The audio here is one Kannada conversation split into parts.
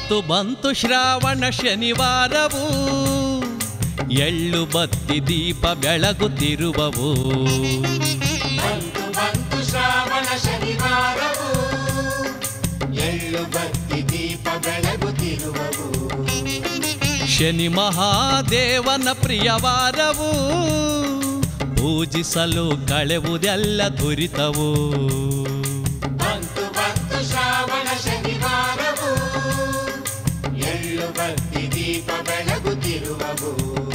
ಬಂತು ಬಂತು ಶ್ರಾವಣ ಶನಿವಾರವು ಎಳ್ಳು ಬತ್ತಿ ದೀಪ ಬೆಳಗುತ್ತಿರುವವು ಬಂತು ಬಂತು ಶ್ರಾವಣ ಶನಿವಾರವು ಎಳ್ಳು ಬತ್ತಿ ದೀಪ ಬೆಳಗುತ್ತಿರುವವು ಶನಿ ಮಹಾದೇವನ ಪ್ರಿಯವಾರವು ಪೂಜಿಸಲು ಕಳೆವುದೆಲ್ಲ ದುರಿತವು ಬಂತು ಬಂತು ಶ್ರಾವಣ ಶನಿವಾರವು ಎಳ್ಳು ಬತ್ತಿ ದೀಪ ಬೆಳಗುತ್ತಿರುವವು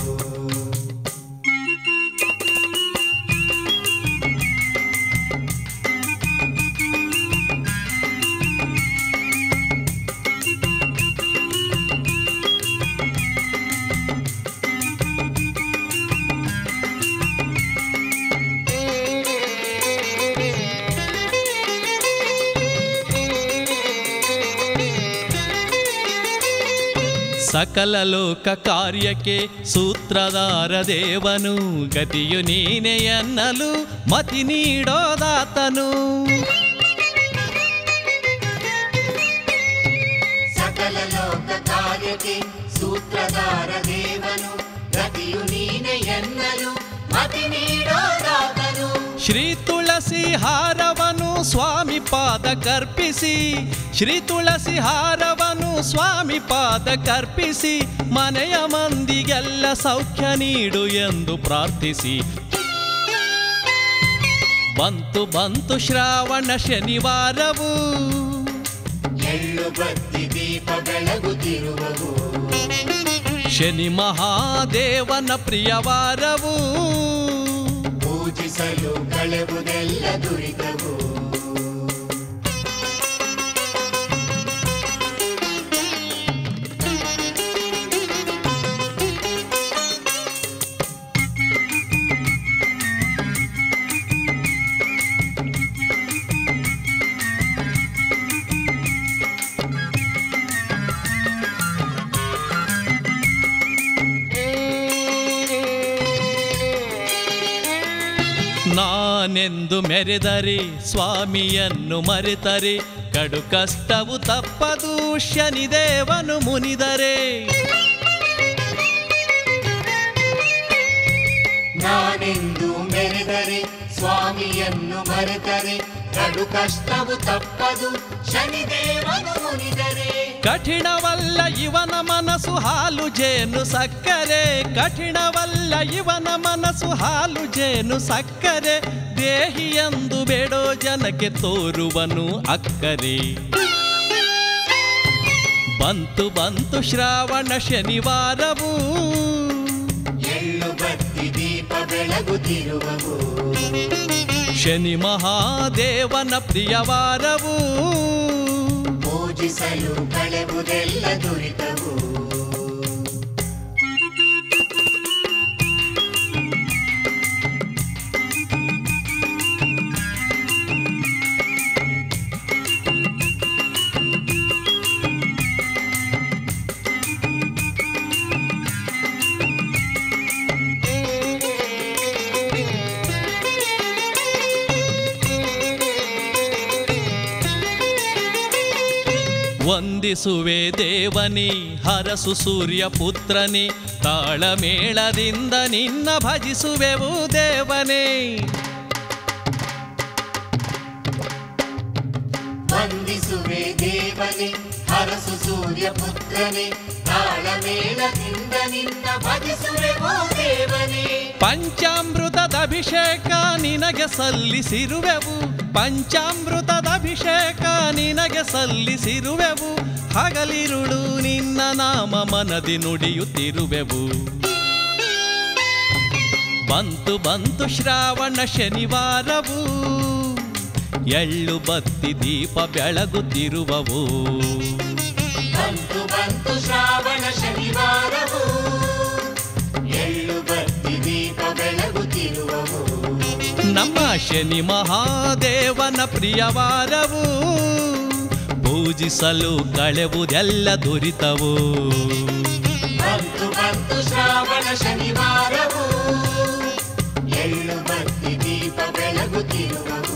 ಸಕಲ ಲೋಕ ಕಾರ್ಯಕ್ಕೆ ಸೂತ್ರಧಾರ ದೇವನು ಗತಿಯು ನೀನೆ ಎನ್ನಲು ಮತಿ ನೀಡೋದಾತನು ಸಕಲ ಲೋಕ ಕಾರ್ಯಕ್ಕೆ ಸೂತ್ರಧಾರ ದೇವನು ಗತಿಯು ನೀನೆ ಎನ್ನಲು ಮತಿ ನೀಡೋದಾತನು ಶ್ರೀ ತುಳಸಿ ಹಾರವನು ಸ್ವಾಮಿ ಪಾದ ಕರ್ಪಿಸಿ ಶ್ರೀ ತುಳಸಿ ಹಾರವನು ಸ್ವಾಮಿ ಪಾದ ಕರ್ಪಿಸಿ ಮನೆಯ ಮಂದಿಗೆಲ್ಲ ಸೌಖ್ಯ ನೀಡು ಎಂದು ಪ್ರಾರ್ಥಿಸಿ ಬಂತು ಬಂತು ಶ್ರಾವಣ ಶನಿವಾರವು ಎಳ್ಳು ಬತ್ತಿ ದೀಪ ಬೆಳಗುತ್ತಿರುವವು ಶನಿ ಮಹಾದೇವನ ಪ್ರಿಯವಾರವು ಪೂಜಿಸಲು ಕಳೆವುದೆಲ್ಲ ದುರಿತವು ನಾನೆಂದು ಮೆರೆದರೆ ಸ್ವಾಮಿಯನ್ನು ಮರೆತರೆ ಕಡು ಕಷ್ಟವು ತಪ್ಪದು ಶನಿದೇವನು ಮುನಿದರೆ ನಾನೆಂದು ಮೆರೆದರೆ ಸ್ವಾಮಿಯನ್ನು ಮರೆತರೆ ಕಡು ಕಷ್ಟವು ತಪ್ಪದು ಶನಿದೇವನು ಮುನಿದರೆ ಕಠಿಣವಲ್ಲ ಇವನ ಮನಸ್ಸು ಹಾಲು ಜೇನು ಸಕ್ಕರೆ ಕಠಿಣವಲ್ಲ ಇವನ ಮನಸ್ಸು ಹಾಲು ಜೇನು ಸಕ್ಕರೆ ದೇಹಿಯಂದು ಬೇಡೋ ಜನಕ್ಕೆ ತೋರುವನು ಅಕ್ಕರೆ ಬಂತು ಬಂತು ಶ್ರಾವಣ ಶನಿವಾರವು ಎಳ್ಳು ಬತ್ತಿ ದೀಪ ಬೆಳಗುತ್ತಿರುವವು ಶನಿ ಮಹಾದೇವನ ಪ್ರಿಯವಾರವು ಪೂಜಿಸಲು ಕಳೆವುದೆಲ್ಲ ದುರಿತವು ವಂದಿಸುವೆ ದೇವನಿ ಹರಸು ಸೂರ್ಯ ಪುತ್ರನೇ ತಾಳಮೇಳದಿಂದ ನಿನ್ನ ಭಜಿಸುವೆವು ದೇವನೇ ವಂದಿಸುವೆ ದೇವನೇ ಹರಸು ಸೂರ್ಯ ಪುತ್ರನೇ ತಾಳಮೇಳದಿಂದ ನಿನ್ನ ಭಜಿಸುವೆ ಓ ದೇವನೇ ಪಂಚಾಮೃತದ ಅಭಿಷೇಕ ನಿನಗೆ ಸಲ್ಲಿಸಿರುವೆವು ಪಂಚಾಮೃತದ ಅಭಿಷೇಕ ನಿನಗೆ ಸಲ್ಲಿಸಿರುವೆವು ಹಗಲಿರುಳು ನಿನ್ನ ನಾಮ ಮನದಿ ನುಡಿಯುತ್ತಿರುವೆವು ಬಂತು ಬಂತು ಶ್ರಾವಣ ಶನಿವಾರವು ಎಳ್ಳು ಬತ್ತಿ ದೀಪ ಬೆಳಗುತ್ತಿರುವವು ಬಂತು ಬಂತು ಶ್ರಾವಣ ಶನಿವಾರವು ಎಳ್ಳು ಬತ್ತಿ ದೀಪ ಬೆಳಗುತ್ತಿರುವವು ನಮ್ಮ ಶನಿ ಮಹಾದೇವನ ಪ್ರಿಯವಾರವು ಪೂಜಿಸಲು ಕಳೆವುದೆಲ್ಲ ದುರಿತವು ಬಂತು ಬಂತು ಶ್ರಾವಣ ಶನಿವಾರವು ಎಳ್ಳು ಬತ್ತಿ ದೀಪ ಬೆಳಗುತ್ತಿರುವವು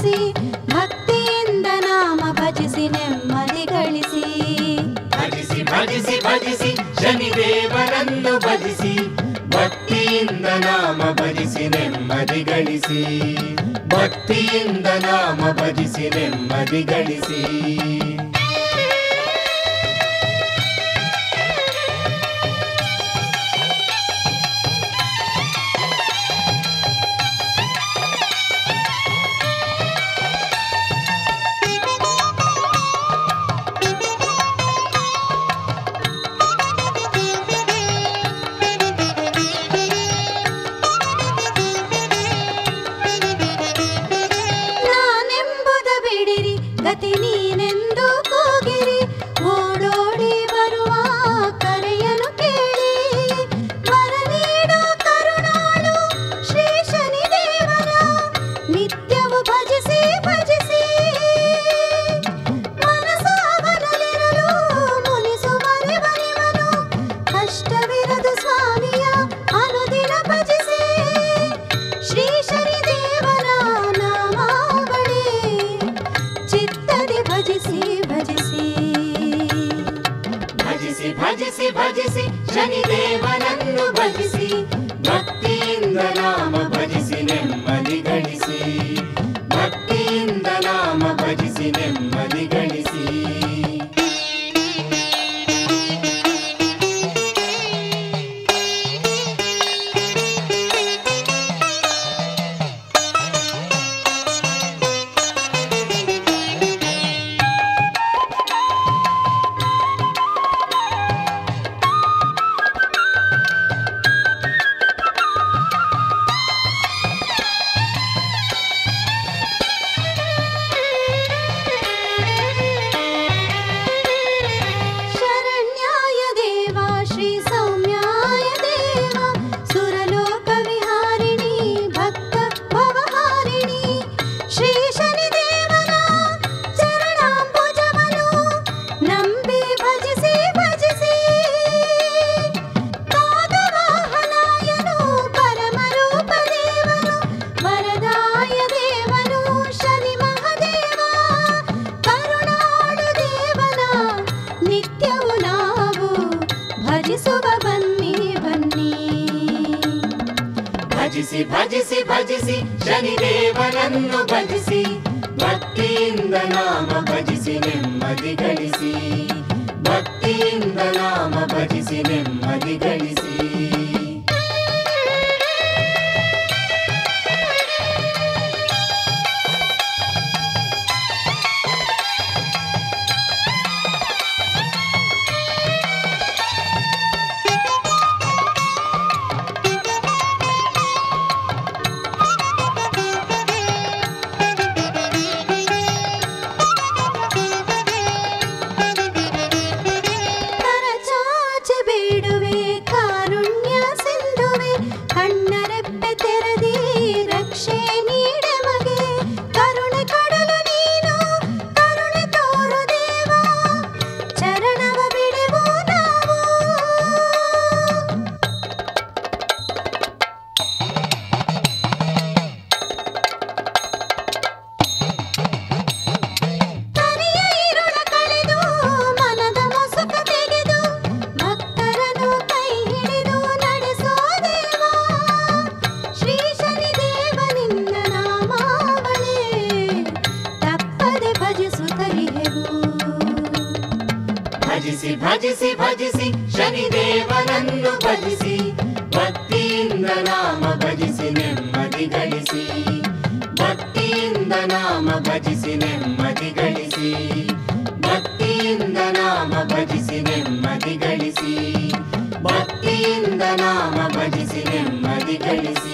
ಭಜಿಸಿ ಭಕ್ತಿಯಿಂದ ನಾಮ ಭಜಿಸಿ ನೆಮ್ಮದಿ ಗಳಿಸಿ ಭಜಿಸಿ ಭಜಿಸಿ ಭಜಿಸಿ ಶನಿದೇವನನ್ನು ಭಜಿಸಿ ಭಕ್ತಿಯಿಂದ ನಾಮ ಭಜಿಸಿ ನೆಮ್ಮದಿ ಗಳಿಸಿ ಭಕ್ತಿಯಿಂದ ನಾಮ ಭಜಿಸಿ ನೆಮ್ಮದಿ ಗಳಿಸಿ ನಾನೆಂಬುದ ಬಿಡಿರಿ ಗತಿ ನೀನೆಂದು ಕೂಗಿರಿ ಓಡೋಡಿ ಬರುವ ಕರೆಯನು ಕೇಳಿ ವರ ನೀಡೋ ಕರುಣಾಳು ಶ್ರೀ ಶನಿದೇವನ ನಿತ್ಯವು ಭಜಿಸಿ ಭಜಿಸಿ ಮನಸಾವನಲಿರಲು ಮುನಿಸುವನೆ ಬರಿವನು ಕಷ್ಟವಿರದು ಸ್ವಾಮಿಯ ಅನುದಿನ ಭಜಿಸಿ ಶ್ರೀ ಶನಿದೇವನ ನಾಮಾವಳಿ ಚಿತ್ತದಿ ಭಜಿಸಿ ಭಜಿಸಿ ಭಜಿಸಿ ಭಜಿಸಿ ಭಜಿಸಿ ಶನಿದೇವನನ್ನು ಭಜಿಸಿ ಭಕ್ತಿಯಿಂದ ನಾಮ ಭಜಿಸಿ ನೆಮ್ಮದಿ ಗಳಿಸಿ ಭಕ್ತಿಯಿಂದ ನಾಮ ಭಜಿಸಿ ನೆಮ್ಮದಿ ಗಳಿಸಿ ಶರಣ್ಯಾಯ ದೇವ ಶ್ರೀ ಸೌಮ್ಯಾಯ ದೇವ ಸುರಲೋಕ ವಿಹಾರಿಣಿ ಭಕ್ತ ಭವಹಾರಿಣಿ ಶ್ರೀ ಶನಿದೇವನ ಚರಣಾಂಬುಜವನು ನಂಬಿ ಭಜಿಸಿ ಭಜಿಸಿ ಕಾಗವಾಹನಾಯನು ಪರಮರೂಪ ದೇವನು ವರದಾಯ ದೇವನು ಶನಿ ಮಹದೇವ ಕರುಣಾಳು ದೇವನ ನಿತ್ಯವು ನಾವು ಭಜಿಸುವ ಬನ್ನಿ ಬನ್ನಿ ಭಜಿಸಿ ಭಜಿಸಿ ಭಜಿಸಿ ಶನಿದೇವನನ್ನು ಭಜಿಸಿ ಭಕ್ತಿಯಿಂದ ನಾಮ ಭಜಿಸಿ ನೆಮ್ಮದಿ ಗಳಿಸಿ ಭಕ್ತಿಯಿಂದ ನಾಮ ಭಜಿಸಿ ನೆಮ್ಮದಿ ಗಳಿಸಿ ಕರಚಾಚಿ ಬೇಡುವೆ ಕಾರುಣ್ಯ ಸಿಂಧುವೆ ಕಣ್ಣರೆಪ್ಪೆ ತೆರೆದಿ ರಕ್ಷೆ ನೀಡೆ ಮಗೆ ಕರುಣೆ ಕಡಲು ನೀನು ಕರುಣೆ ತೋರು ದೇವ ಚರಣವ ಬಿಡೆವು ನಾವು ಕರಿಯ ಇರುಳ ಕಳೆದು ಮನದ ಮೊಸುಕ ತೆಗೆದು ಭಕ್ತರನ್ನು ಕೈ ಹಿಡಿದು ನಡೆಸೋ ದೇವ ಶ್ರೀ ಶನಿ ದೇವನಿಂದ ನಾಮಾವಳಿ ತಪ್ಪದೆ ಭಜಿಸುತ್ತಲಿಹೆವು ಭಜಿಸಿ ಭಜಿಸಿ ಭಜಿಸಿ ಶನಿದೇವನನ್ನು ಭಜಿಸಿ ಭಕ್ತಿಯಿಂದ ನಾಮ ಭಜಿಸಿ ನೆಮ್ಮದಿ ಗಳಿಸಿ ಭಕ್ತಿಯಿಂದ ನಾಮ ಭಜಿಸಿ ನೆಮ್ಮದಿ ಗಳಿಸಿ ಭಕ್ತಿಯಿಂದ ನಾಮ ಭಜಿಸಿ ನೆಮ್ಮದಿ ಗಳಿಸಿ ಭಕ್ತಿಯಿಂದ ನಾಮ ಭಜಿಸಿ ನೆಮ್ಮದಿ ಗಳಿಸಿ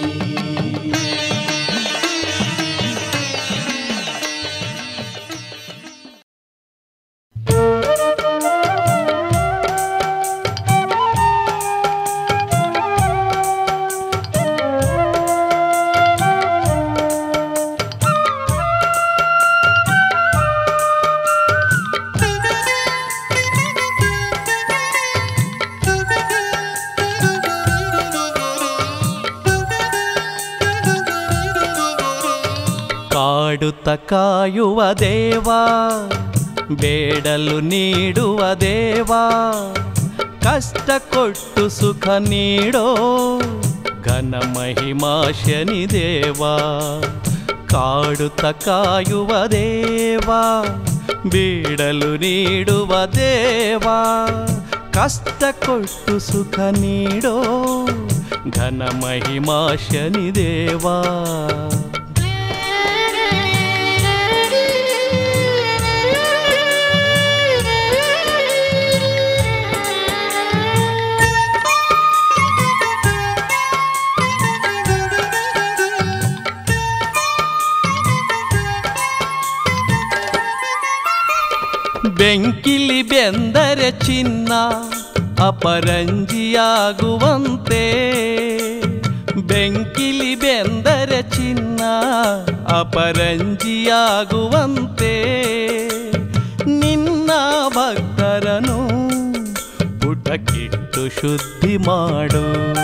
Thank you. ಕಾಡುತ್ತ ಕಾಯುವ ದೇವಾ ಬೇಡಲು ನೀಡುವ ದೇವಾ ಕಷ್ಟ ಕೊಟ್ಟು ಸುಖ ನೀಡೋ ಘನ ಮಹಿಮಾ ಶನಿ ದೇವಾ ಕಾಡುತ್ತ ಕಾಯುವ ದೇವಾ ಬೇಡಲು ನೀಡುವ ದೇವಾ ಕಷ್ಟ ಕೊಟ್ಟು ಸುಖ ನೀಡೋ ಘನ ಮಹಿಮಾ ಶನಿ ದೇವಾ ಬೆಂಕಿಲಿ ಬೆಂದರೆ ಚಿನ್ನ ಅಪರಂಜಿಯಾಗುವಂತೆ ಬೆಂಕಿಲಿ ಬೆಂದರೆ ಚಿನ್ನ ಅಪರಂಜಿಯಾಗುವಂತೆ ನಿನ್ನ ಭಕ್ತರನು ಪುಟಕ್ಕಿಟ್ಟು ಶುದ್ಧಿ ಮಾಡು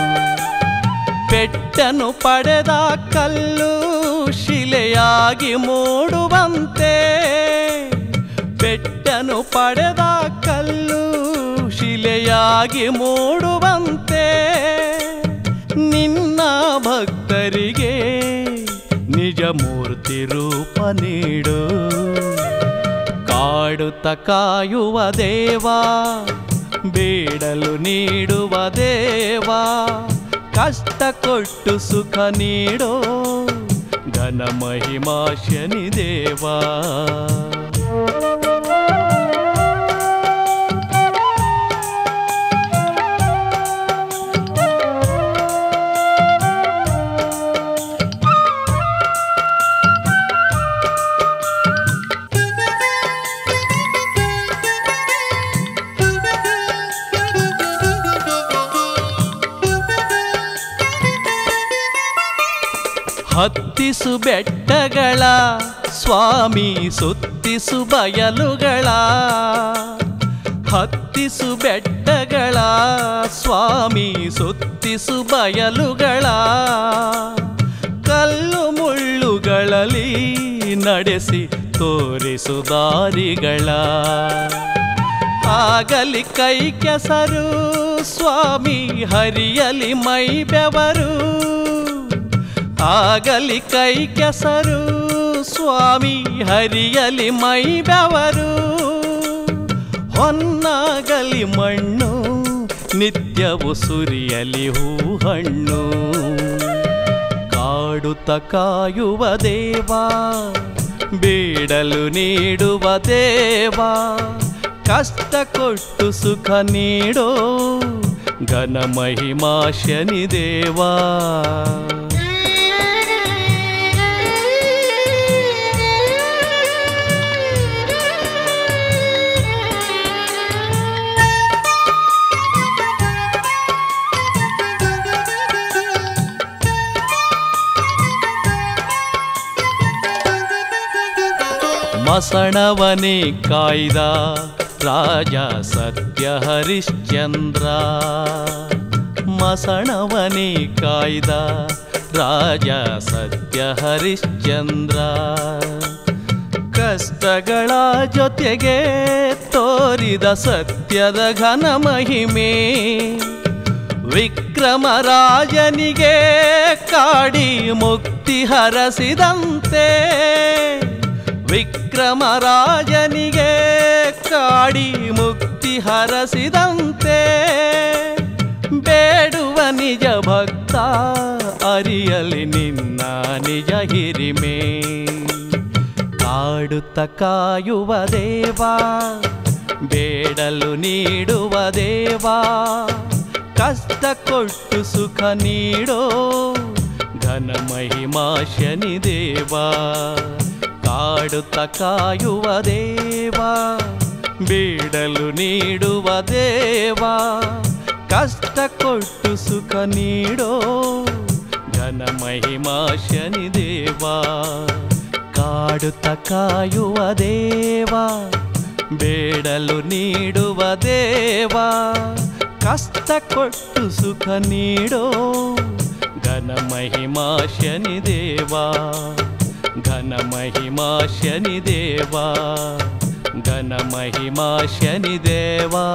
ಪೆಟ್ಟನು ಪಡೆದ ಕಲ್ಲು ಶಿಲೆಯಾಗಿ ಮೂಡುವಂತೆ ಪೆಟ್ಟನು ಪಡೆದ ಕಲ್ಲು ಶಿಲೆಯಾಗಿ ಮೂಡುವಂತೆ ನಿನ್ನ ಭಕ್ತರಿಗೆ ನಿಜ ಮೂರ್ತಿ ರೂಪ ನೀಡು ಕಾಡುತ್ತ ಕಾಯುವ ದೇವಾ ಬೇಡಲು ನೀಡುವ ದೇವಾ ಕಷ್ಟ ಕೊಟ್ಟು ಸುಖ ನೀಡೋ ಘನ ಮಹಿಮಾ ಶನಿ ದೇವಾ ಹತ್ತಿಸು ಬೆಟ್ಟಗಳ ಸ್ವಾಮಿ ಸುತ್ತಿಸು ಬಯಲುಗಳ ಹತ್ತಿಸು ಬೆಟ್ಟಗಳ ಸ್ವಾಮಿ ಸುತ್ತಿಸು ಬಯಲುಗಳ ಕಲ್ಲು ಮುಳ್ಳುಗಳಲ್ಲಿ ನಡೆಸಿ ತೋರಿಸು ದಾರಿಗಳ ಆಗಲಿ ಕೈ ಕೆಸರು ಸ್ವಾಮಿ ಹರಿಯಲಿ ಮೈ ಬೆವರು ಆಗಲಿ ಕೈ ಕೆಸರು ಸ್ವಾಮಿ ಹರಿಯಲಿ ಮೈ ಬೆವರು ಹೊನ್ನಾಗಲಿ ಮಣ್ಣು ನಿತ್ಯವು ಸುರಿಯಲಿ ಹೂ ಹಣ್ಣು ಕಾಡುತ್ತ ಕಾಯುವ ದೇವಾ ಬೇಡಲು ನೀಡುವ ದೇವಾ ಕಷ್ಟ ಕೊಟ್ಟು ಸುಖ ನೀಡೋ ಘನ ಮಹಿಮಾ ಶನಿ ದೇವಾ ಮಸಣವನೇ ಕಾಯ್ದ ರಾಜ ಸತ್ಯ ಹರಿಶ್ಚಂದ್ರ ಮಸಣವನೇ ಕಾಯ್ದ ರಾಜ ಸತ್ಯ ಹರಿಶ್ಚಂದ್ರ ಕಷ್ಟಗಳ ಜೊತೆಗೆ ತೋರಿದ ಸತ್ಯದ ಘನ ಮಹಿಮೆ ವಿಕ್ರಮರಾಜನಿಗೆ ಕಾಡಿ ಮುಕ್ತಿ ಹರಸಿದಂತೆ ವಿಕ್ರಮರಾಜನಿಗೆ ಕಾಡಿ ಮುಕ್ತಿ ಹರಸಿದಂತೆ ಬೇಡುವ ನಿಜ ಭಕ್ತ ಅರಿಯಲಿ ನಿನ್ನ ನಿಜ ಹಿರಿಮೆ ಕಾಡುತ್ತ ಕಾಯುವ ದೇವಾ ಬೇಡಲು ನೀಡುವ ದೇವಾ ಕಷ್ಟ ಕೊಟ್ಟು ಸುಖ ನೀಡೋ ಘನ ಮಹಿಮಾ ಶನಿ ದೇವಾ ಕಾಡುತ್ತ ಕಾಯುವ ದೇವಾ ಬೇಡಲು ನೀಡುವ ದೇವಾ ಕಷ್ಟ ಕೊಟ್ಟು ಸುಖ ನೀಡೋ ಘನ ಮಹಿಮಾ ಶನಿ ದೇವಾ ಕಾಡುತ್ತ ಕಾಯುವ ದೇವಾ ಬೇಡಲು ನೀಡುವ ದೇವಾ ಕಷ್ಟ ಕೊಟ್ಟು ಸುಖ ನೀಡೋ ಘನ ಮಹಿಮಾ ಶನಿ ದೇವಾ ಘನ ಮಹಿಮಾ ಶನಿದೇವಾ ಘನ ಮಹಿಮಾ ಶನಿದೇವಾ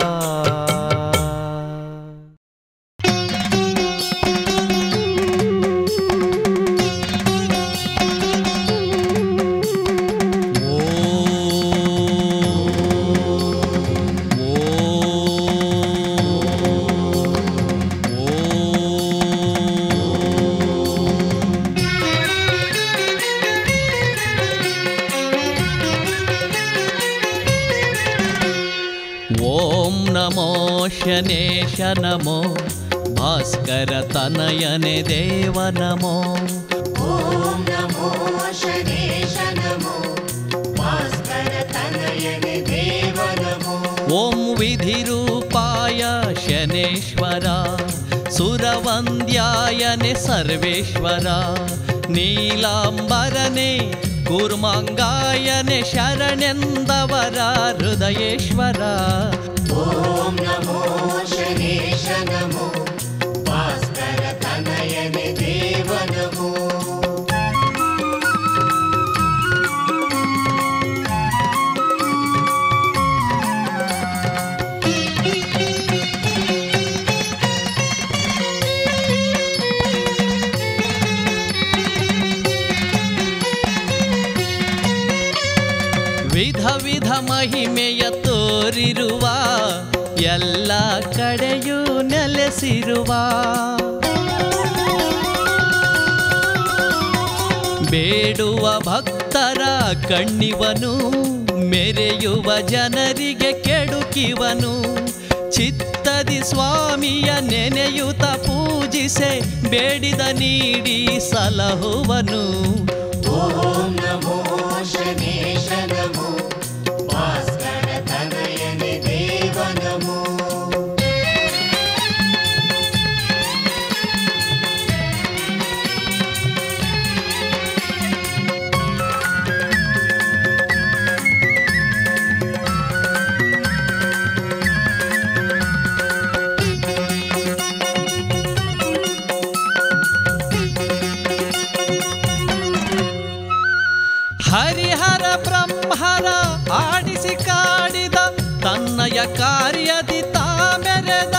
ಓಂ ನಮೋ ಶನೇಶ ನಮೋ ಭಾಸ್ಕರ ತನಯನೆ ದೇವ ನಮೋ ಓಂ ನಮೋ ಶನೇಶ ನಮೋ ಭಾಸ್ಕರ ತನಯನೆ ದೇವ ನಮೋ ಓಂ ವಿಧಿರೂಪಾಯ ಶನೇಶ್ವರ ಸುರವಂದ್ಯಾಯನೆ ಸರ್ವೇಶ್ವರ ನೀಲಾಂಬರನೆ ಕೂರ್ಮಾಂಗಾಯನೆ ಶರಣೆಂದವರ ಹೃದಯೇಶ್ವರ ಓಂ ನಮೋ ಶನೇಶ ನಮೋ ಭಾಸ್ಕರ ತನಯನೆ ದೇವ ನಮೋ ವಿಧ ವಿಧ ಮಹಿಮೆಯ ತೋರಿರುವ ಎಲ್ಲ ಕಡೆಯೂ ನೆಲೆಸಿರುವ ಬೇಡುವ ಭಕ್ತರ ಕಣ್ಣಿವನು ಮೆರೆಯುವ ಜನರಿಗೆ ಕೆಡುಕಿವನು ಚಿತ್ತದಿ ಸ್ವಾಮಿಯ ನೆನೆಯುತ್ತ ಪೂಜಿಸೆ ಬೇಡಿದ ನೀಡಿ ಸಲಹುವನು ಓಂ ನಮೋ ಶನೇಶ ನಮೋ ಭಾಸ್ಕರ ತನಯನೆ ದೇವ ನಮೋ ಹರಿಹರ ಬ್ರಹ್ಮರ ಆಡಿಸಿ ಕಾಡಿದ ತನ್ನಯ ಕಾರ್ಯದಿ ತಾಮೆರೆದ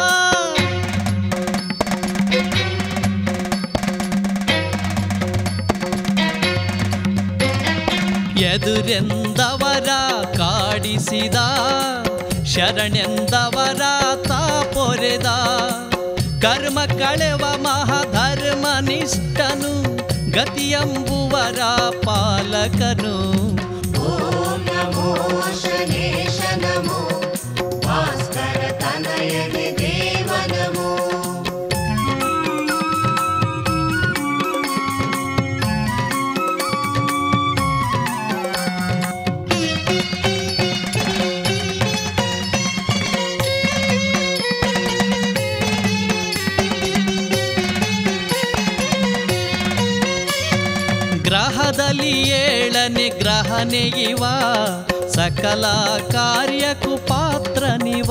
ಎದುರೆಂದವರ ಕಾಡಿಸಿದ ಶರಣೆಂದವರ ತಾಪೊರೆದ ಕರ್ಮ ಕಳೆವ ಮಹಾಧರ್ಮ ನಿಷ್ಠನು ಗತಿಯಂಬುವರ ಪಾಲಕನು ಓಂ ನಮೋ ಶನೇಶ ನಮೋ ಭಾಸ್ಕರ ತನಯನೆ ದೇವ ನಮೋ ಗ್ರಹದಲ್ಲಿ ಏಳನೆ ಗ್ರಹನೆ ಇವ ಸಕಲ ಕಾರ್ಯಕ್ಕೂ ಪಾತ್ರನಿವ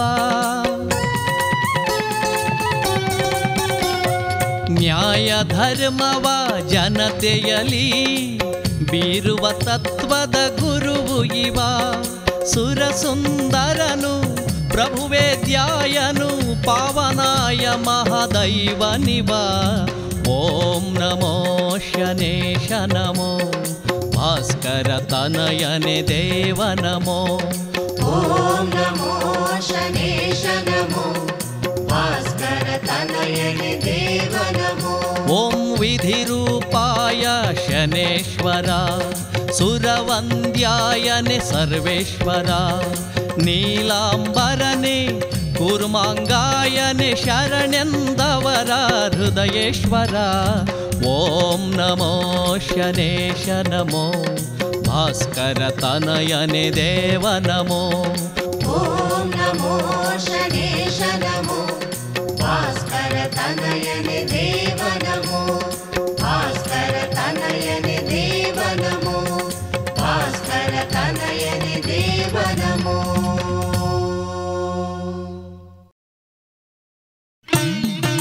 ನ್ಯಾಯ ಧರ್ಮವ ಜನತೆಯಲಿ ಬೀರುವ ತತ್ವದ ಗುರುವು ಇವ ಸುರಸುಂದರನು ಪ್ರಭುವೇದ್ಯಾಯನು ಪಾವನಾಯ ಮಹದೈವನಿವ ಓಂ ನಮೋ ಶನೇಶ ನಮೋ ಭಾಸ್ಕರ ತನಯನೆ ದೇವ ನಮೋ ಓಂ ನಮೋ ಶನೇಶ ನಮೋ ಭಾಸ್ಕರ ತನಯನೆ ದೇವ ನಮೋ ಓಂ ವಿಧಿರೂಪಾಯ ಶನೇಶ್ವರ ಸುರವಂದ್ಯಾಯನೆ ಸರ್ವೇಶ್ವರ ನೀಲಾಂಬರನೆ ಕೂರ್ಮಾಂಗಾಯನೆ ಶರಣೆಂದವರ ಹೃದಯೇಶ್ವರ ಓಂ ನಮೋ ಶನೇಶ ನಮೋ ಭಾಸ್ಕರ ತನಯನೆ ದೇವ ನಮೋ ಓಂ ನಮೋ ಶನೇಶ ನಮೋ ಭಾಸ್ಕರ ತನಯನೆ ದೇವ ನಮೋ ಭಾಸ್ಕರ ತನಯನೆ ದೇವ ನಮೋ ಭಾಸ್ಕರ ತನಯನೆ ದೇವ ನಮೋ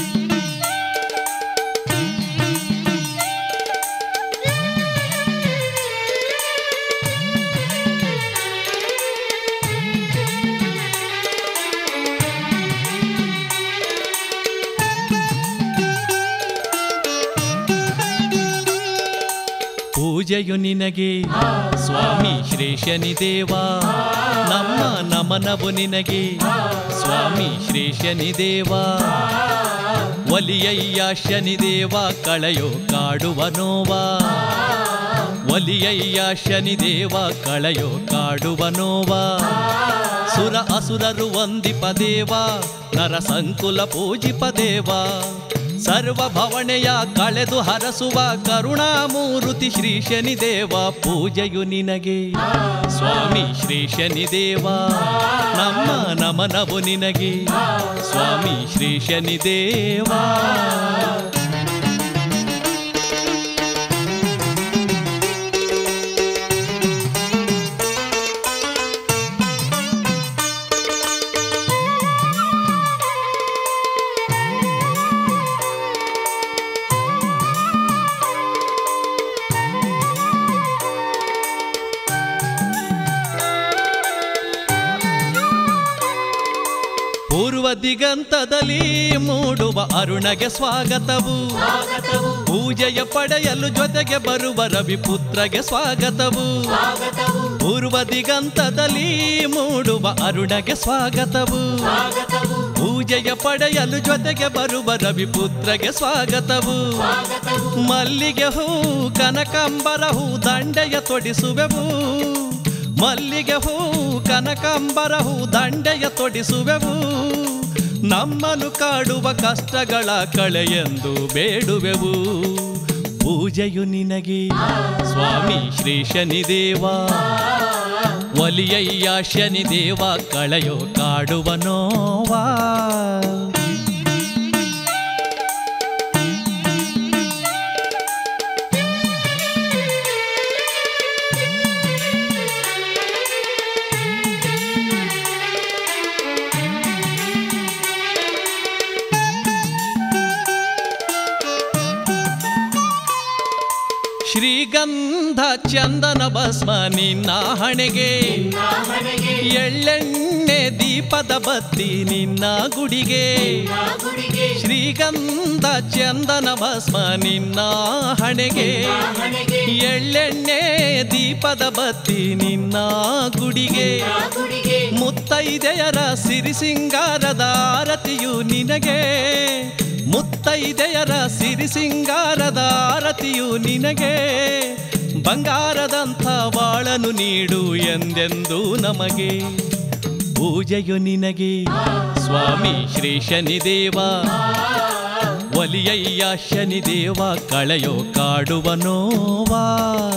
ಿ ಪೂಜೆಯು ನಿನಗೆ ಸ್ವಾಮಿ ಶ್ರೀ ಶನಿದೇವ ನಮ್ಮ ನಮನವು ನಿನಗೆ ಸ್ವಾಮಿ ಶ್ರೀ ಶನಿದೇವ ಒಲಿಯಯ್ಯ ಶನಿದೇವ ಕಳೆಯೋ ಕಾಡುವ ನೋವಾ ಒಲಿಯಯ್ಯ ಶನಿದೇವ ಕಳೆಯೋ ಕಾಡುವ ನೋವಾ ಸುರ ಅಸುರರು ವಂದಿಪ ದೇವ ನರ ಸಂಕುಲ ಪೂಜಿಪ ದೇವ ಸರ್ವ ಭವಣೆಯ ಕಳೆದು ಹರಸುವ ಕರುಣಾಮೂರುತಿ ಶ್ರೀ ಶನಿದೇವ ಪೂಜೆಯು ನಿನಗೆ ಸ್ವಾಮಿ ಶ್ರೀ ಶನಿದೇವ ನಮ್ಮ ನಮನವು ನಿನಗೆ ಸ್ವಾಮಿ ಶ್ರೀ ಶನಿದೇವ ಪೂರ್ವ ದಿಗಂತದಲ್ಲಿ ಮೂಡುವ ಅರುಣಗೆ ಸ್ವಾಗತವು ಪೂಜೆಯ ಪಡೆಯಲು ಜೊತೆಗೆ ಬರುವ ರವಿಪುತ್ರಗೆ ಸ್ವಾಗತವು ಪೂರ್ವ ದಿಗಂತದಲ್ಲಿ ಮೂಡುವ ಅರುಣಗೆ ಸ್ವಾಗತವು ಪೂಜೆಯ ಪಡೆಯಲು ಜೊತೆಗೆ ಬರುವ ರವಿಪುತ್ರಗೆ ಸ್ವಾಗತವು ಮಲ್ಲಿಗೆ ಹೂ ಕನಕಾಂಬರ ಹೂ ದಂಡೆಯ ತೊಡಿಸುವೆವು ಮಲ್ಲಿಗೆ ಹೂ ಕನಕಾಂಬರ ಹೂ ದಂಡೆಯ ತೊಡಿಸುವೆವು ನಮ್ಮನ್ನು ಕಾಡುವ ಕಷ್ಟಗಳ ಕಳೆಯೆಂದು ಬೇಡುವೆವು ಪೂಜೆಯು ನಿನಗೆ ಸ್ವಾಮಿ ಶ್ರೀ ಶನಿದೇವ ಒಲಿಯಯ್ಯ ಶನಿದೇವ ಕಳೆಯೋ ಕಾಡುವ ನೋವಾ ಶ್ರೀಗಂಧ ಚಂದನ ಭಸ್ಮ ನಿನ್ನ ಹಣೆಗೆ ಎಳ್ಳೆಣ್ಣೆ ದೀಪದ ಬತ್ತಿ ನಿನ್ನ ಗುಡಿಗೆ ಶ್ರೀಗಂಧ ಚಂದನ ಭಸ್ಮ ನಿನ್ನ ಹಣೆಗೆ ಎಳ್ಳೆಣ್ಣೆ ದೀಪದ ಬತ್ತಿ ನಿನ್ನ ಗುಡಿಗೆ ಮುತ್ತೈದೆಯರ ಸಿರಿ ಸಿಂಗಾರದ ಆರತಿಯು ನಿನಗೆ ಮುತ್ತೈದೆಯರ ಸಿರಿ ಸಿಂಗಾರದ ಆರತಿಯು ನಿನಗೆ ಬಂಗಾರದಂಥ ಬಾಳನು ನೀಡು ಎಂದೆಂದು ನಮಗೆ ಪೂಜೆಯು ನಿನಗೆ ಸ್ವಾಮಿ ಶ್ರೀ ಶನಿದೇವ ಒಲಿಯಯ್ಯ ಶನಿದೇವ ಕಳೆಯೋ ಕಾಡುವ ನೋವಾ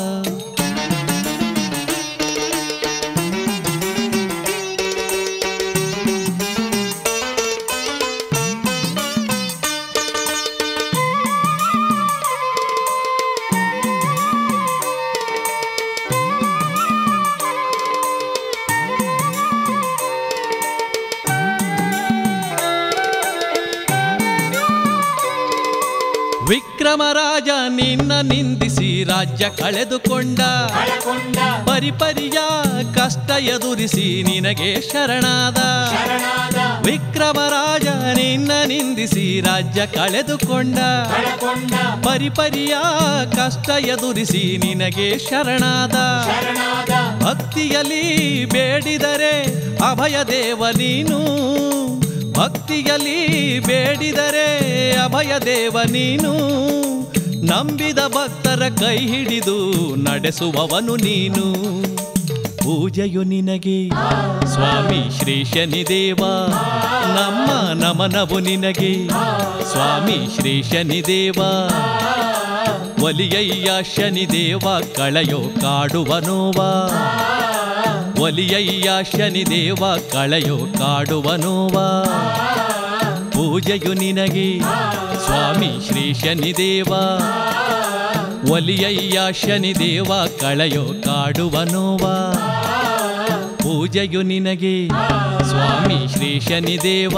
ವಿಕ್ರಮರಾಜ ನಿನ್ನ ನಿಂದಿಸಿ ರಾಜ್ಯ ಕಳೆದುಕೊಂಡ ಪರಿಪರಿಯ ಕಷ್ಟ ಎದುರಿಸಿ ನಿನಗೆ ಶರಣಾದ ವಿಕ್ರಮರಾಜ ನಿನ್ನ ನಿಂದಿಸಿ ರಾಜ್ಯ ಕಳೆದುಕೊಂಡ ಪರಿಪರಿಯ ಕಷ್ಟ ಎದುರಿಸಿ ನಿನಗೆ ಶರಣಾದ ಭಕ್ತಿಯಲ್ಲಿ ಬೇಡಿದರೆ ಅಭಯ ದೇವ ನೀನು ಭಕ್ತಿಯಲ್ಲಿ ಬೇಡಿದರೆ ಅಭಯ ದೇವ ನೀನು ನಂಬಿದ ಭಕ್ತರ ಕೈ ಹಿಡಿದು ನಡೆಸುವವನು ನೀನು ಪೂಜೆಯು ನಿನಗೆ ಸ್ವಾಮಿ ಶ್ರೀ ಶನಿದೇವ ನಮ್ಮ ನಮನವು ನಿನಗೆ ಸ್ವಾಮಿ ಶ್ರೀ ಶನಿದೇವ ಒಲಿಯಯ್ಯ ಶನಿದೇವ ಕಳೆಯೋ ಕಾಡುವ ನೋವಾ ಒಲಿಯಯ್ಯ ಶನಿದೇವ ಕಳೆಯೋ ಕಾಡುವ ನೋವಾ ಪೂಜೆಯು ನಿನಗೆ ಸ್ವಾಮಿ ಶ್ರೀ ಶನಿದೇವ ಒಲಿಯಯ್ಯ ಶನಿದೇವ ಕಳೆಯೋ ಕಾಡುವ ನೋವಾ ಪೂಜೆಯು ನಿನಗೆ ಸ್ವಾಮಿ ಶ್ರೀ ಶನಿದೇವ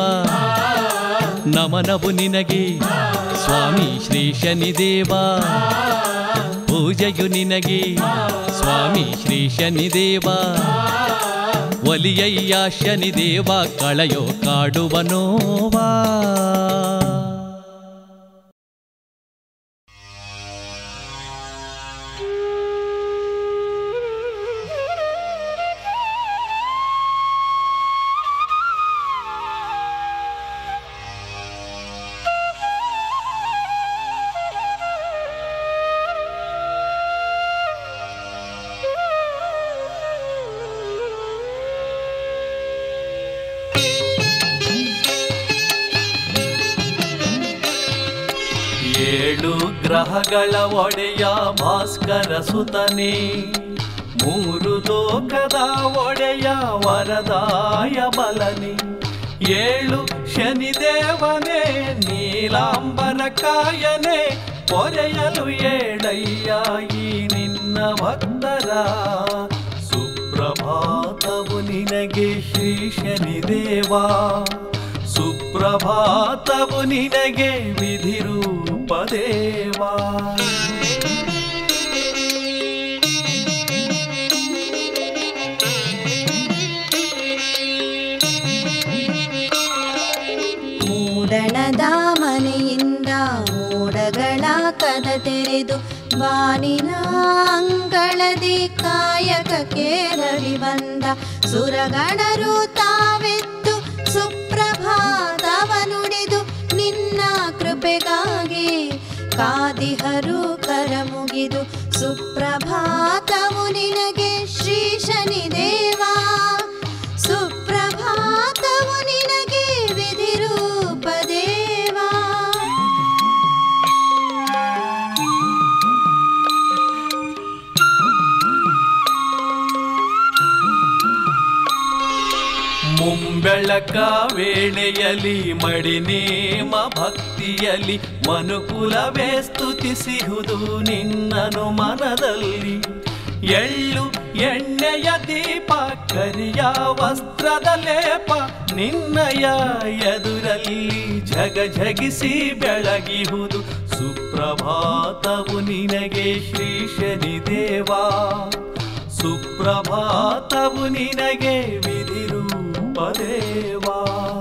ನಮನವು ನಿನಗೆ ಸ್ವಾಮಿ ಶ್ರೀ ಶನಿದೇವ ಪೂಜೆಯು ನಿನಗೆ ಸ್ವಾಮಿ ಶ್ರೀ ಶನಿದೇವ ಒಲಿಯಯ್ಯ ಶನಿದೇವ ಕಳೆಯೋ ಕಾಡುವ ನೋವಾ ಏಳು ಗ್ರಹಗಳ ಒಡೆಯ ಭಾಸ್ಕರ ಸುತನೇ ಮೂರು ಲೋಕದ ಒಡೆಯ ವರದಾಯ ಬಲನೆ ಏಳು ಶನಿದೇವನೇ ನೀಲಾಂಬರ ಕಾಯನೆ ಪೊರೆಯಲು ಏಳಯ್ಯ ಈ ನಿನ್ನ ಭಕ್ತರ ಸುಪ್ರಭಾತವು ನಿನಗೆ ಶ್ರೀ ಶನಿದೇವಾ ಸುಪ್ರಭಾತವು ನಿನಗೆ ವಿಧಿರೂಪ ದೇವಾ ಮೂಡಣದ ಮನೆಯಿಂದ ಮೋಡಗಳ ಕದ ತೆರೆದು ಬಾನಿನ ಅಂಗಳದಿ ಕಾಯಕಕ್ಕೆ ರವಿ ಬಂದ ಸುರಗಣರು ತಾವೆತ್ತು ಸುಪ್ರಭಾತವ ನುಡಿದು ನಿನ್ನ ಕೃಪೆಗಾಗಿ ಕಾದಿಹರು ಕರ ಮುಗಿದು ಸುಪ್ರಭಾತವು ನಿನಗೆ ಶ್ರೀ ಶನಿದೇವಾ ಸುಪ್ರಭಾತವು ನಿನಗೆ ವಿಧಿರೂಪ ದೇವಾ ಮುಂಬೆಳಕ ವೇಳೆಯಲಿ ಮಡಿನೇಮ ಭಕ್ತಿಯಲಿ ಮನುಕುಲವೇ ಸ್ತುತಿಸಿಹುದು ನಿನ್ನನು ಮನದಲ್ಲಿ ಎಳ್ಳು ಎಣ್ಣೆಯ ದೀಪ ಕರಿಯ ವಸ್ತ್ರದ ಲೇಪ ನಿನ್ನಯ ಎದುರಲ್ಲಿ ಜಗ ಜಗಿಸಿ ಬೆಳಗಿಹುದು ಸುಪ್ರಭಾತವು ನಿನಗೆ ಶ್ರೀ ಶನಿದೇವಾ ಸುಪ್ರಭಾತವು ನಿನಗೆ ವಿಧಿರೂಪ ದೇವಾ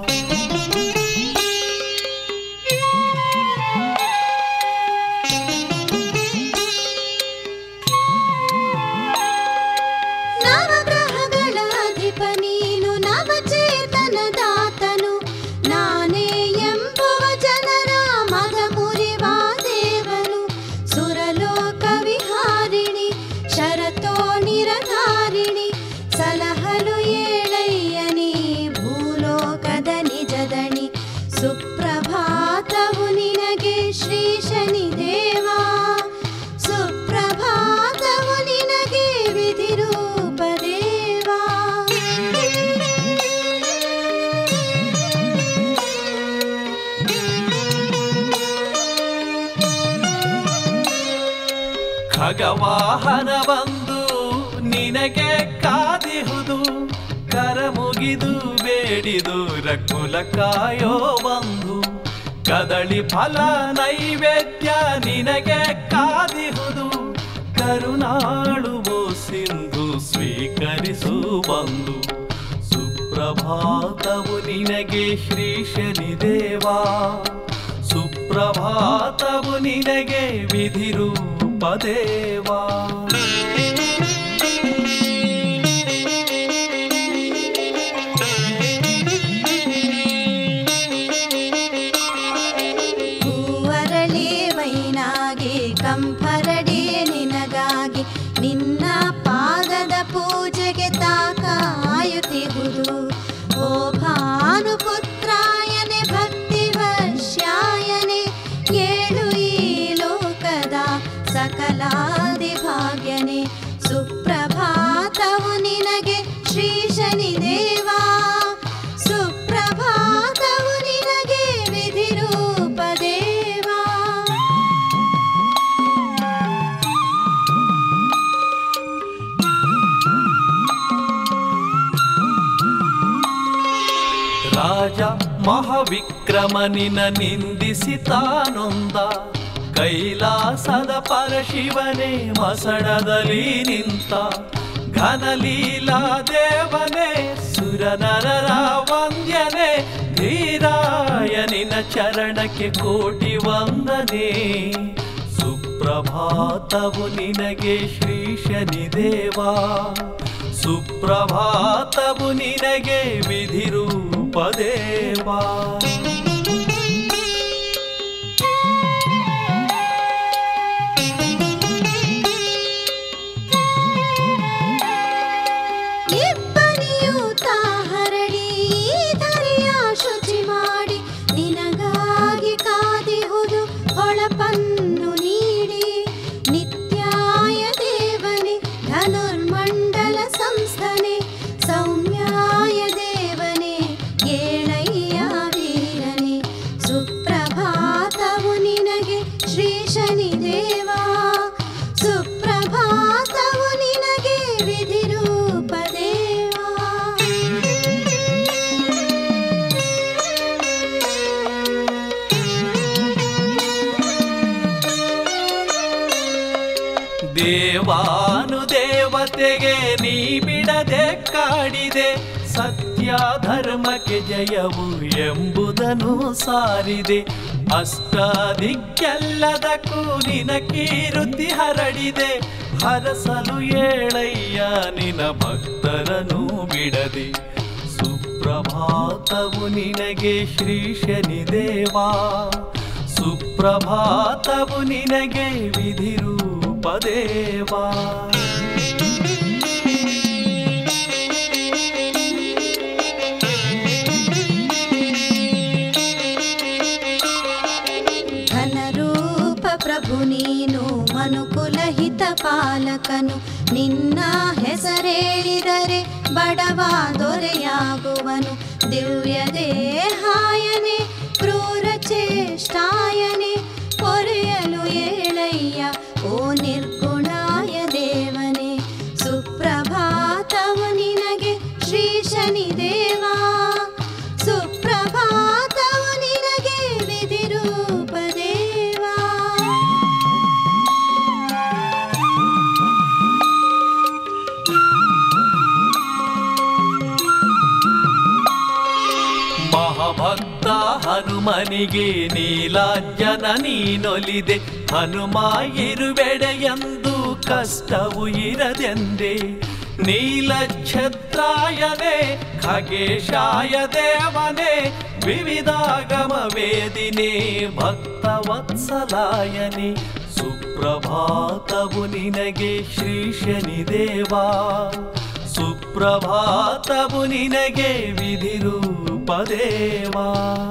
ನವಗ್ರಹಗಳ ಅಧಿಪ ನೀನು ನವಚೇತನದಾತನು ನಾನೇ ಎಂಬುವ ಜನರ ಮದ ಮುರಿವ ದೇವನು ಸುರಲೋಕ ವಿಹಾರಿಣಿ ಶರತೋ ನಿರಧಾರಿಣಿ ಸಲಹಲು ಏಳಯ್ಯನಿ ಭೂಲೋಕದ ನಿಜದಣಿ ಸುಪ್ರಭಾತವು ನಿನಗೆ ಶ್ರೀ ಶನಿದೇವಾ ಸುಪ್ರಭಾತವು ನಿನಗೆ ವಿಧಿರೂಪ ದೇವಾ ಖಗವಾಹನ ಬಂದು ನಿನಗೆ ಕಾದಿಹುದು ಕರ ಮುಗಿದು ಬೇಡಿದು ರಕುಲ ಕಾಯೋ ಬಂಧು ಕದಳಿ ಫಲ ನೈವೇದ್ಯ ನಿನಗೆ ಕಾದಿಹುದು ಕರುನಾಳುವೋ ಸಿಂಧು ಸ್ವೀಕರಿಸು ಬಂದು ಸುಪ್ರಭಾತವು ನಿನಗೆ ಶ್ರೀ ಶನಿದೇವಾ ಸುಪ್ರಭಾತವು ನಿನಗೆ ವಿಧಿರೂಪ ದೇವಾ ಹೂವರಳಿ ವೈನಾಗಿ ಕಂಫರಡಿ ನಿನಗಾಗಿ ನಿನ್ನ ಪಾದದ ಪೂಜೆಗೆ ತಾಕಾಯುತ್ತಿಹುದು ಓ ಭಾನುಪುತ್ರಾಯನೆ ಭಕ್ತಿ ವರ್ಷಾಯನೆ ಏಳು ಈ ಲೋಕದ ಸಕಲಾದಿ ಭಾಗ್ಯನೆ ಸುಪ್ರಭಾತವು ನಿನಗೆ ಶ್ರೀ ಶನಿದೇವಾ ಸುಪ್ರಭಾತವು ನಿನಗೆ ವಿಧಿರೂಪ ದೇವಾ ರಾಜ ಮಹಾವಿಕ್ರಮನಿನ ನಿಂದಿಸಿ ತಾನೊಂದ ಕೈಲಾಸದ ಪರಶಿವನೇ ಮಸಣದಲ್ಲಿ ನಿಂತ ಘನಲೀಲಾ ದೇವನೇ ಸುರನರರ ವಂದ್ಯನೇ ಧೀರಾಯನಿನ ಚರಣಕ್ಕೆ ಕೋಟಿ ವಂದನೆ ಸುಪ್ರಭಾತವು ನಿನಗೆ ಶ್ರೀ ಶನಿದೇವಾ ಸುಪ್ರಭಾತವು ನಿನಗೆ ವಿಧಿರೂಪ ದೇವಾ ಇಬ್ಬನಿಯು ಹರಡಿ ಧರೆಯ ಶುಚಿ ಮಾಡಿ ನಿನಗಾಗಿ ಕಾದಿಹುದು ಹೊಳಪನ ಸಂಸ್ಥನೆ ಸೌಮ್ಯಾಯ ದೇವನೇ ಏಳಯ್ಯ ವೀರನೇ ಸುಪ್ರಭಾತವು ನಿನಗೆ ಶ್ರೀ ಶನಿದೇವ ಸುಪ್ರಭಾತವು ನಿನಗೆ ವಿಧಿರೂಪ ದೇವಾ ದೇವಾನು ದೇವತೆಗೆ ನೀ ಬಿಡದೆ ಕಾಡಿದೆ ಸತ್ಯ ಧರ್ಮಕ್ಕೆ ಜಯವು ಎಂಬುದನ್ನು ಸಾರಿದೆ ಅಷ್ಟದಿಕ್ಕೆಲ್ಲದಕ್ಕೂ ನಿನ ಕೀರುತಿ ಹರಡಿದೆ ಹರಸಲು ಏಳಯ್ಯ ನಿನ ಭಕ್ತರನು ಬಿಡದೆ ಸುಪ್ರಭಾತವು ನಿನಗೆ ಶ್ರೀ ಶನಿದೇವಾ ಸುಪ್ರಭಾತವು ನಿನಗೆ ವಿಧಿರೂಪ ದೇವಾ ಘನರೂಪ ಪ್ರಭು ನೀನು ಮನುಕುಲಹಿತ ಪಾಲಕನು ನಿನ್ನ ಹೆಸರೇಳಿದರೆ ಬಡವ ದೊರೆಯಾಗುವನು ದಿವ್ಯ ದೇಹಾಯನೆ ಕ್ರೂರ ಚೇಷ್ಟಾಯನೆ ಪೊರೆಯಲು ಏಳಯ್ಯ ಓ ನಿರ್ಗುಣಾಯ ದೇವನೇ ಸುಪ್ರಭಾತವು ನಿನಗೆ ಶ್ರೀ ಶನಿದೇವಾ ಸುಪ್ರಭಾತವು ನಿನಗೆ ವಿಧಿರೂಪ ದೇವಾ ಮಹಾಭಕ್ತ ಹನುಮನಿಗೆ ನೀಲಾಂಜನ ನೀನೊಲಿದೆ ಹನುಮ ಇರುವೆಡೆಯಂದು ಕಷ್ಟವು ಇರದೆಂದೆ ನೀಲಛತ್ರಾಯನೇ ಖಗೇಶಾಯ ದೇವನೇ ವಿವಿಧಾಗಮ ವೇದಿನೇ ಭಕ್ತವತ್ಸಲಾಯನೇ ಸುಪ್ರಭಾತವು ನಿನಗೆ ಶ್ರೀ ಶನಿದೇವಾ ಸುಪ್ರಭಾತವು ನಿನಗೆ ವಿಧಿರೂಪ ದೇವಾ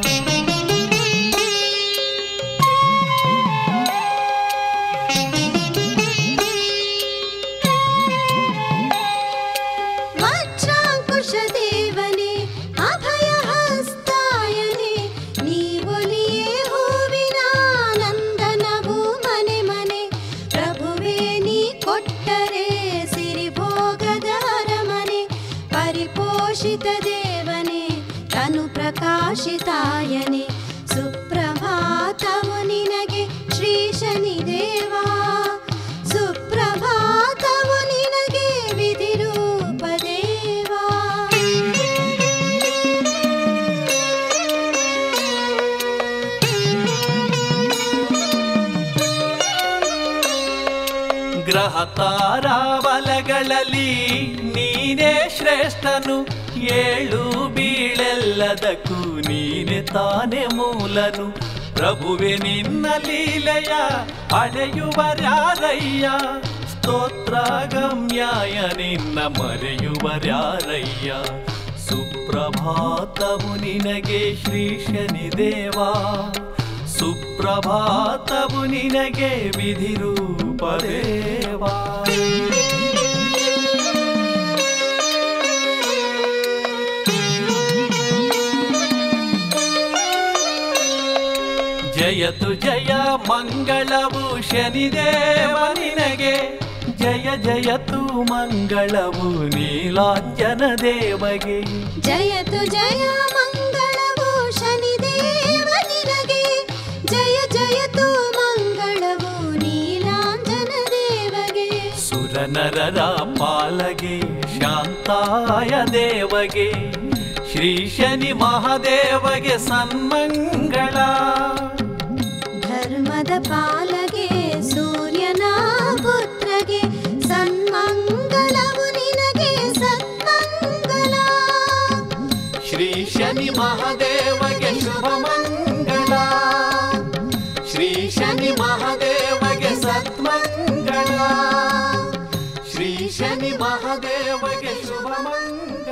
ವಜ್ರಾಂಕುಶ ದೇವನೇ ಅಭಯ ಹಸ್ತಾಯನೆ ನೀವೊಲಿಯೇ ಹೂವಿನ ನಂದನವು ಮನೆ ಮನೆ ಪ್ರಭುವೇ ನೀ ಕೊಟ್ಟರೆ ಸಿರಿಭೋಗದ ಅರಮನೆ ಪರಿಪೋಷಿತ ದೇವನೇ ತನು ಪ್ರಕಾಶಿತಾಯನೆ ಸುಪ್ರಭಾತವು ನಿನಗೆ ಶ್ರೀ ಶನಿದೇವಾ ಸುಪ್ರಭಾತವು ನಿನಗೆ ವಿಧಿರೂಪ ದೇವಾ ಗ್ರಹ ತಾರಾಬಲಗಳಲ್ಲಿ ನೀನೇ ಶ್ರೇಷ್ಠನು ಏಳು ಬೀಳೆಲ್ಲದಕ್ಕೂ ನೀನೆ ತಾನೆ ಮೂಲನು ಪ್ರಭುವೆ ನಿನ್ನ ಲೀಲೆಯ ಅಡೆಯುವರ್ಯಾರಯ್ಯ ಸ್ತೋತ್ರ ಗಮ್ಯಾಯ ನಿನ್ನ ಮರೆಯುವರ್ಯಾರಯ್ಯ ಸುಪ್ರಭಾತವು ನಿನಗೆ ಶ್ರೀ ಶನಿದೇವಾ ಸುಪ್ರಭಾತವು ನಿನಗೆ ವಿಧಿರೂಪ ದೇವಾ ಜಯತು ಜಯ ಮಂಗಳವು ಶನಿದೇವ ನಿನಗೆ ಜಯ ಜಯತು ಮಂಗಳವು ನೀಲಾಂಜನ ದೇವಗೆ ಜಯತು ಜಯ ಮಂಗಳವು ಶನಿದೇವ ನಿನಗೆ ಜಯ ಜಯತು ಮಂಗಳವು ನೀಲಾಂಜನ ದೇವಗೆ ಸುರನರರ ಪಾಲಗೆ ಶಾಂತಾಯ ದೇವಗೆ ಶ್ರೀ ಶನಿ ಮಹಾದೇವಗೆ ಸನ್ಮಂಗಳ ಧರ್ಮದ ಪಾಲಗೆ ಸೂರ್ಯನ ಪುತ್ರಗೆ ಸನ್ಮಂಗಲವು ನಿನಗೆ ಸನ್ಮಂಗಲ ಶ್ರೀ ಶನಿ ಮಹಾದೇವಗೆ ಶುಭ ಮಂಗಳ ಶ್ರೀ ಶನಿ ಮಹಾದೇವಗೆ ಸತ್ಮಂಗಳ ಶ್ರೀ ಶನಿ ಮಹಾದೇವಗೆ ಶುಭ ಮಂಗಳ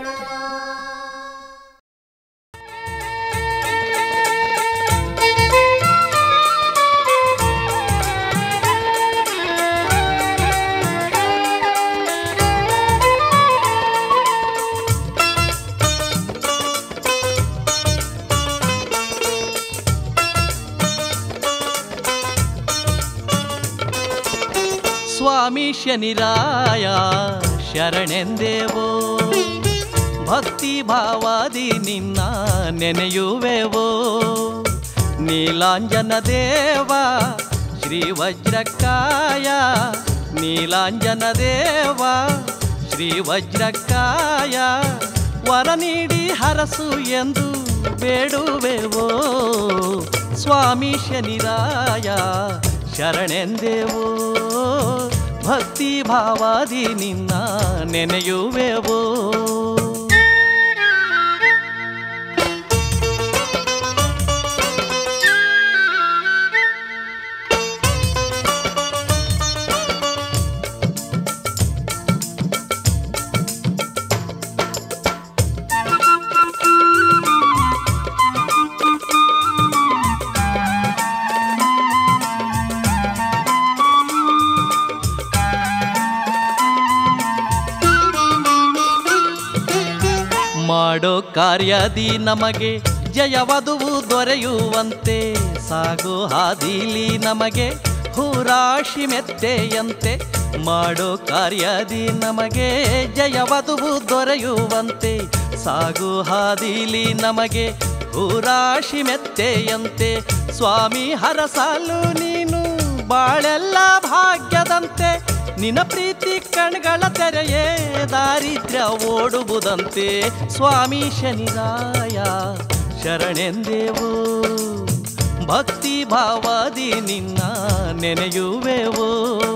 ಿ ಶನಿರಾಯ ಶರಣೆಂದೇವೋ ಭಕ್ತಿ ಭಾವಾದಿ ನಿನ್ನ ನೆನೆಯುವೆವೋ ನೀಲಾಂಜನ ದೇವ ಶ್ರೀ ವಜ್ರಕಾಯ ನೀಲಾಂಜನ ದೇವ ಶ್ರೀ ವಜ್ರಕಾಯ ವರ ನೀಡಿ ಹರಸು ಎಂದು ಬೇಡುವೆವೋ ಸ್ವಾಮಿ ಶನಿರಾಯ ಶರಣೆಂದೇವೋ ಭಕ್ತಿ ಭಾವಾದಿ ನಿನ್ನ ನೆನೆಯುವೆವೋ ಮಾಡೋ ಕಾರ್ಯದಿ ನಮಗೆ ಜಯವದುವು ದೊರೆಯುವಂತೆ ಸಾಗೋ ಹಾದಿಲಿ ನಮಗೆ ಹೂರಾಶಿ ಮೆತ್ತೆಯಂತೆ ಮಾಡೋ ಕಾರ್ಯದಿ ನಮಗೆ ಜಯವದುವು ದೊರೆಯುವಂತೆ ಸಾಗು ಹಾದಿಲಿ ನಮಗೆ ಹೂರಾಶಿ ಮೆತ್ತೆಯಂತೆ ಸ್ವಾಮಿ ಹರಸಾಲು ನೀನು ಬಾಳೆಲ್ಲ ಭಾಗ್ಯದಂತೆ ನಿನ ಪ್ರೀತಿ ಕಣ್ಗಳ ತೆರೆಯೇ ದಾರಿದ್ರ್ಯ ಓಡುವುದಂತೆ ಸ್ವಾಮಿ ಶನಿರಾಯ ಶರಣೆಂದೇವೋ ಭಕ್ತಿ ಭಾವಾದಿ ನಿನ್ನ ನೆನೆಯುವೆವೋ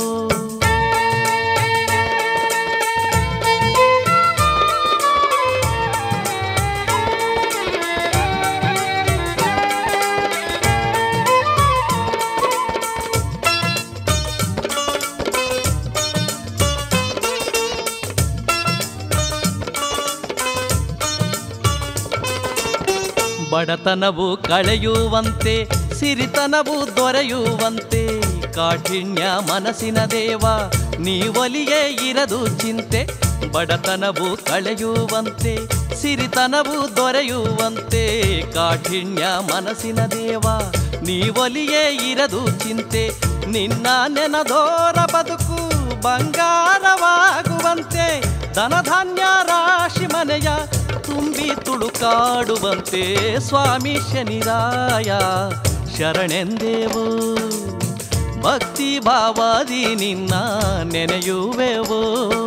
ಬಡತನವು ಕಳೆಯುವಂತೆ ಸಿರಿತನವು ದೊರೆಯುವಂತೆ ಕಾಠಿಣ್ಯ ಮನಸ್ಸಿನ ದೇವ ನೀವಲಿಯೇ ಇರದು ಚಿಂತೆ ಬಡತನವು ಕಳೆಯುವಂತೆ ಸಿರಿತನವು ದೊರೆಯುವಂತೆ ಕಾಠಿಣ್ಯ ಮನಸ್ಸಿನ ದೇವ ನೀವಲಿಯೇ ಇರದು ಚಿಂತೆ ನಿನ್ನ ನೆನದೋರ ಬದುಕು ಬಂಗಾರವಾಗುವಂತೆ ಧನಧಾನ್ಯ ರಾಶಿ ಮನೆಯ ತುಂಬಿ ತುಳುಕಾಡುವಂತೆ ಸ್ವಾಮಿ ಶನಿರಾಯ ಶರಣೆಂದೇವೋ ಭಕ್ತಿ ಭಾವಾದಿ ನಿನ್ನ ನೆನೆಯುವೆವೋ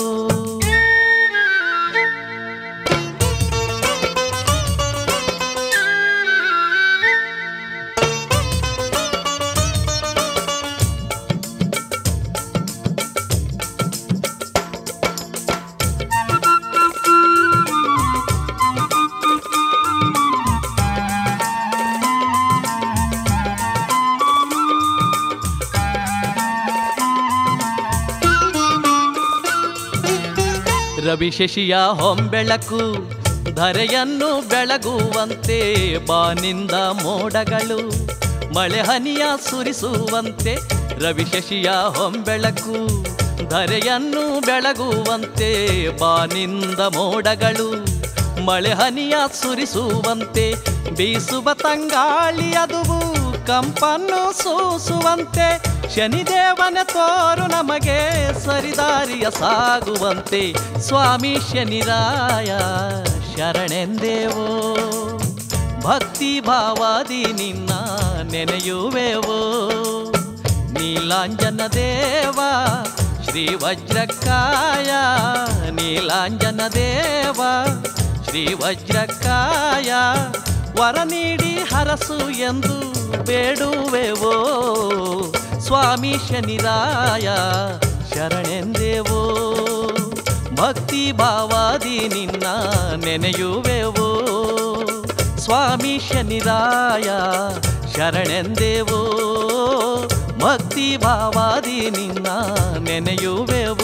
ರವಿಶಶಿಯ ಹೊಂಬೆಳಕು ಧರೆಯನ್ನು ಬೆಳಗುವಂತೆ ಬಾನಿಂದ ಮೋಡಗಳು ಮಳೆ ಹನಿಯ ಸುರಿಸುವಂತೆ ರವಿಶಶಿಯ ಹೊಂಬೆಳಕು ಧರೆಯನ್ನು ಬೆಳಗುವಂತೆ ಬಾನಿಂದ ಮೋಡಗಳು ಮಳೆ ಹನಿಯ ಸುರಿಸುವಂತೆ ಬೀಸುವ ತಂಗಾಳಿ ಅದುವು ಕಂಪನ್ನು ಸೂಸುವಂತೆ ಶನಿದೇವನ ತೋರು ನಮಗೆ ಸರಿದಾರಿಯ ಸಾಗುವಂತೆ ಸ್ವಾಮಿ ಶನಿರಾಯ ಶರಣೆಂದೇವೋ ಭಕ್ತಿ ಭಾವಾದಿ ನಿನ್ನ ನೆನೆಯುವೆವೋ ನೀಲಾಂಜನ ದೇವ ಶ್ರೀ ವಜ್ರಕಾಯ ನೀಲಾಂಜನ ದೇವ ಶ್ರೀ ವಜ್ರಕಾಯ ವರ ನೀಡಿ ಹರಸು ಎಂದು ಬೇಡುವೆವೋ ಸ್ವಾಮಿ ಶನಿರಾಯ ಶರಣೆಂದೇವೋ ಭಕ್ತಿ ಭಾವಾದಿ ನಿನ್ನ ನೆನೆಯುವೆವೋ ಸ್ವಾಮಿ ಶನಿರಾಯ ಶರಣೆಂದೇವೋ ಭಕ್ತಿ ಭಾವಾದಿ ನಿನ್ನ ನೆನೆಯುವೆವೋ